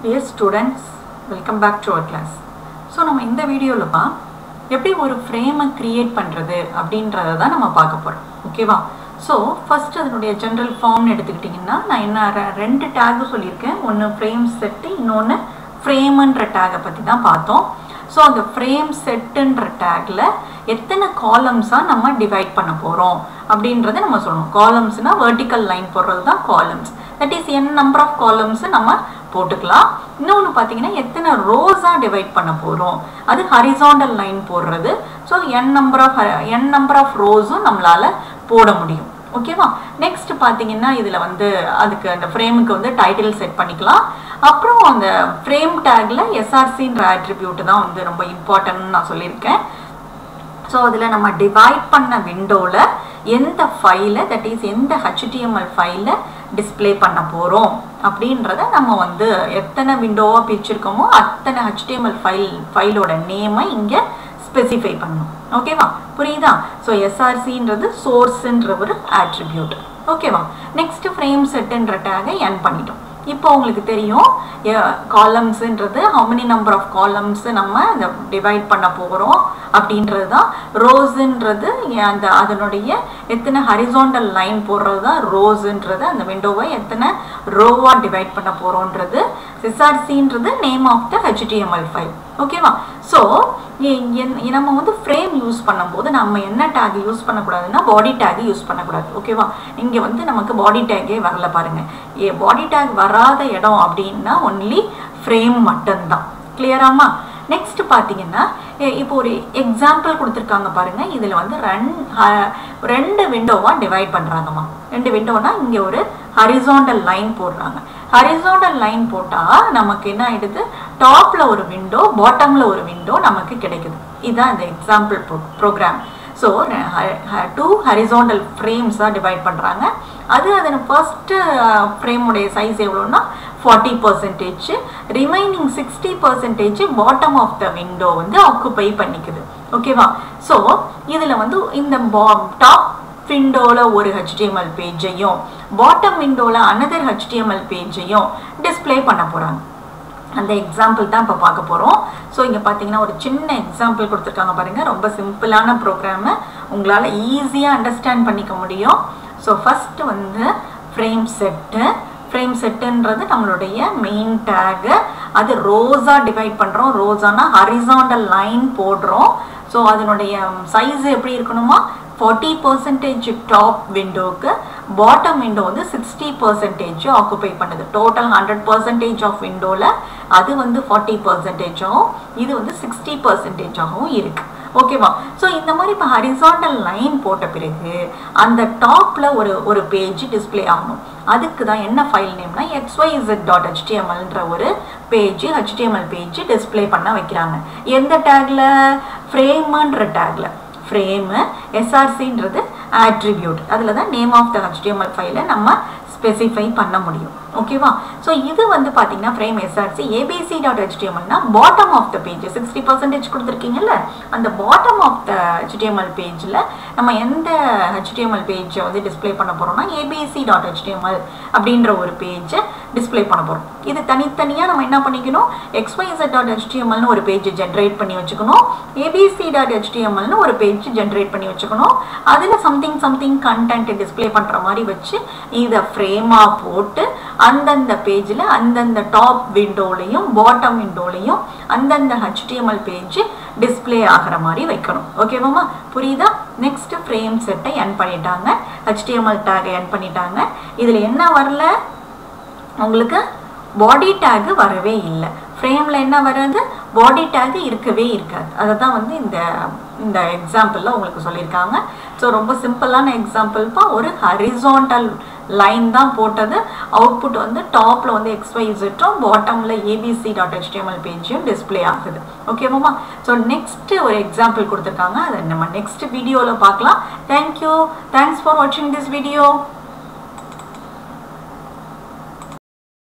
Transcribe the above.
dear students welcome back to our class so நம்ம இந்த வீடியோவில்ப்பா எப்படி ஒரு ஃப்ரேமை க்ரியேட் பண்ணுறது அப்படின்றத தான் நம்ம பார்க்க போகிறோம் ஓகேவா ஸோ ஃபஸ்ட் அதனுடைய ஜென்ரல் ஃபார்ம்னு எடுத்துக்கிட்டிங்கன்னா நான் என்ன ரெ- ரெண்டு டேகு சொல்லியிருக்கேன் ஒன்று ஃப்ரேம் செட்டு இன்னொன்று ஃப்ரேமுன்ற டேகை பற்றி தான் பார்த்தோம் ஸோ அந்த ஃப்ரேம் செட்டுன்ற டேக்கில் எத்தனை காலம்ஸாக நம்ம டிவைட் பண்ண போகிறோம் அப்படின்றத நம்ம சொல்லணும் காலம்ஸ்னால் வெர்டிக்கல் லைன் போடுறது தான் columns that is n number of columns நம்ம போட்டுக்கலாம் இன்னொன்று பார்த்தீங்கன்னா எத்தனை ரோஸாக டிவைட் பண்ண போகிறோம் அது ஹரிசாண்டல் லைன் போடுறது so n number of n number of ரோஸும் நம்மளால் போட முடியும் ஓகேவா நெக்ஸ்ட் பார்த்தீங்கன்னா இதில் வந்து அதுக்கு அந்த ஃப்ரேமுக்கு வந்து டைட்டில் செட் பண்ணிக்கலாம் அப்புறம் அந்த ஃப்ரேம் டேக்ல எஸ்ஆர்சின்ற ஆட்ரிபியூட் தான் வந்து ரொம்ப இம்பார்ட்டன்ட்னு நான் சொல்லியிருக்கேன் ஸோ அதில் நம்ம டிவைட் பண்ண விண்டோவில் எந்த ஃபைலை தட் இஸ் எந்த ஹெச்டிஎம்எல் ஃபைலை டிஸ்ப்ளே பண்ண போகிறோம் அப்படின்றத நம்ம வந்து எத்தனை விண்டோவாக பிரிச்சிருக்கோமோ அத்தனை ஹெச்டிஎம்எல் ஃபைல் ஃபைலோட நேமை இங்கே ஸ்பெசிஃபை பண்ணணும் ஓகேவா புரியுதா ஸோ எஸ்ஆர்சின்றது சோர்ஸ்ன்ற ஒரு ஆட்ரிபியூட் ஓகேவா நெக்ஸ்ட் ஃப்ரேம் செட்டுன்ற டேகை என் பண்ணிட்டோம் இப்போ உங்களுக்கு தெரியும் காலம்ஸுன்றது how many number of columns நம்ம இந்த டிவைட் பண்ண போகிறோம் அப்படின்றது தான் ரோஸுன்றது அந்த அதனுடைய எத்தனை ஹரிசாண்டல் லைன் போடுறது தான் ரோஸுன்றது அந்த விண்டோவை எத்தனை ரோவாக டிவைட் பண்ண போகிறோன்றது சிசார்சின்றது name of the HTML file ஓகேவா ஸோ நம்ம வந்து ஃப்ரேம் யூஸ் பண்ணும்போது நம்ம என்ன டேக் யூஸ் பண்ணக்கூடாதுன்னா பாடி டேக் யூஸ் பண்ணக்கூடாது ஓகேவா இங்கே வந்து நமக்கு பாடி டேக்கே வரல பாருங்க ஏ பாடி டேக் வராத இடம் அப்படின்னா ஒன்லி ஃப்ரேம் மட்டும்தான் கிளியராமா நெக்ஸ்ட் பார்த்தீங்கன்னா எ- இப்போ ஒரு எக்ஸாம்பிள் கொடுத்துருக்காங்க பாருங்க இதில் வந்து ரெண் ஹ- ரெண்டு விண்டோவாக டிவைட் பண்ணுறாங்கம்மா ரெண்டு விண்டோனா இங்கே ஒரு ஹரிசாண்டல் லைன் போடுறாங்க ஹரிசாண்டல் லைன் போட்டால் நமக்கு என்ன ஆயிடுது டாப்பில் ஒரு விண்டோ பாட்டமில் ஒரு விண்டோ நமக்கு கிடைக்குது இதுதான் இந்த example pro program so two horizontal ஃப்ரேம்ஸாக டிவைட் பண்ணுறாங்க அது அதன் ஃபர்ஸ்ட்டு ஃப்ரேமுடைய சைஸ் எவ்வளோன்னா forty percentage remaining sixty percentage bottom of the window வந்து ஆக்குப்பை பண்ணிக்குது ஓகேவா ஸோ இதில் வந்து இந்த டாப் விண்டோவில் ஒரு ஹெச்டிஎம்எல் பேஜையும் பாட்டம் விண்டோவில் another ஹெச்டிஎம்எல் பேஜையும் டிஸ்ப்ளே பண்ண போகிறாங்க அந்த எக்ஸாம்பிள் தான் இப்போ பார்க்க போகிறோம் ஸோ இங்கே பார்த்தீங்கன்னா ஒரு சின்ன எக்ஸாம்பிள் கொடுத்துருக்காங்க பாருங்கள் ரொம்ப சிம்பிளான ப்ரோக்ராமை உங்களால் ஈஸியாக அண்டர்ஸ்டாண்ட் பண்ணிக்க முடியும் ஸோ ஃபஸ்ட்டு வந்து ஃப்ரேம் செட்டு ஃப்ரேம் செட்டுன்றது நம்மளுடைய மெயின் டேகு அது ரோஸாக டிவைட் பண்ணுறோம் ரோஸானா ஹரிசாண்டல் லைன் போடுறோம் ஸோ அதனுடைய சைஸ் எப்படி இருக்கணுமா ஃபார்ட்டி பர்சன்டேஜ் டாப் விண்டோக்கு பாட்டம் விண்டோ வந்து சிக்ஸ்டி பர்சன்டேஜ் ஆக்குபை பண்ணுது டோட்டல் ஹண்ட்ரட் பர்சன்டேஜ் ஆஃப் விண்டோவில் அது வந்து ஃபார்ட்டி பர்சன்டேஜாகவும் இது வந்து சிக்ஸ்டி பர்சன்டேஜாகவும் இருக்கு ஓகேவா ஸோ இந்த மாதிரி இப்போ ஹரிசாண்டல் லைன் போட்ட பிறகு அந்த டாப்பில் ஒரு ஒரு பேஜ் டிஸ்ப்ளே ஆகணும் அதுக்கு தான் என்ன ஃபைல் நேம்னா xyz டாட் ஹெச்டிஎம்எல்ன்ற ஒரு பேஜ் ஹெச்டிஎம்எல் பேஜ் டிஸ்ப்ளே பண்ண வைக்கிறாங்க எந்த டேக்ல ஃப்ரேமுன்ற டேக்ல ஃப்ரேமு எஸ்ஆர்சின்றது ஆட்ரிபியூட் அதில் தான் நேம் ஆஃப் த ஹெச்டிஎம்எல் ஃபைலை நம்ம ஸ்பெசிஃபை பண்ண முடியும் ஓகேவா ஸோ இது வந்து பார்த்தீங்கன்னா ஃப்ரேம் எஸ்ஆர்சி ஏபிசி டாட் ஹெச்டிஎம்எல்னா bottom of the page sixty percentage கொடுத்துருக்கீங்கல்ல அந்த பாட்டம் ஆஃப் த ஹெச்டிஎம்எல் பேஜில் நம்ம எந்த ஹெச்டிஎம்எல் பேஜை வந்து டிஸ்ப்ளே பண்ண போகிறோம்னா ஏபிசி டாட் ஹெச்டிஎம்எல் அப்படின்ற ஒரு பேஜை டிஸ்ப்ளே பண்ண போகிறோம் இது தனித்தனியாக நம்ம என்ன பண்ணிக்கணும் எக்ஸ்ஒய்எஸ்எட் டாட் ஹெச்டிஎம்எல்னு ஒரு பேஜ் ஜென்ரேட் பண்ணி வச்சுக்கணும் ஏபிசி டாட் ஹெச்டிஎம்எல்னு ஒரு பேஜ் ஜென்ரேட் பண்ணி வச்சுக்கணும் அதில் சம்திங் சம்திங் கண்டென்ட் டிஸ்ப்ளே பண்ணுற மாதிரி வச்சு இதை ஃப்ரேமாக போட்டு அந்தந்த பேஜில் அந்தந்த டாப் விண்டோலையும் பாட்டம் விண்டோலையும் அந்தந்த ஹெச்டிஎம்எல் பேஜ் டிஸ்ப்ளே ஆகிற மாதிரி வைக்கணும் ஓகேவாம்மா புரியுதா நெக்ஸ்ட் ஃப்ரேம் செட்டை என் பண்ணிட்டாங்க ஹெச்டிஎம்எல் டேகை என் பண்ணிட்டாங்க இதில் என்ன வரல உங்களுக்கு பாடி டேக் வரவே இல்லை ஃப்ரேமில் என்ன வராது பாடி டேக் இருக்கவே இருக்காது அதை தான் வந்து இந்த இந்த எக்ஸாம்பிளில் உங்களுக்கு சொல்லியிருக்காங்க ஸோ ரொம்ப சிம்பிளான எக்ஸாம்பிள்ப்பா ஒரு ஹரிசாண்டல் லைன் தான் போட்டது அவுட்புட் வந்து டாப்பில் வந்து எக்ஸ்ஒய் இசட்டும் பாட்டமில் ஏபிசி டாட் ஹெச்டிஎம்எல் பேஜையும் டிஸ்ப்ளே ஆகுது ஓகேவாம்மா ஸோ நெக்ஸ்ட்டு ஒரு எக்ஸாம்பிள் கொடுத்துருக்காங்க அதை நம்ம நெக்ஸ்ட் வீடியோவில் பார்க்கலாம் தேங்க்யூ தேங்க்ஸ் ஃபார் வாட்சிங் திஸ் வீடியோ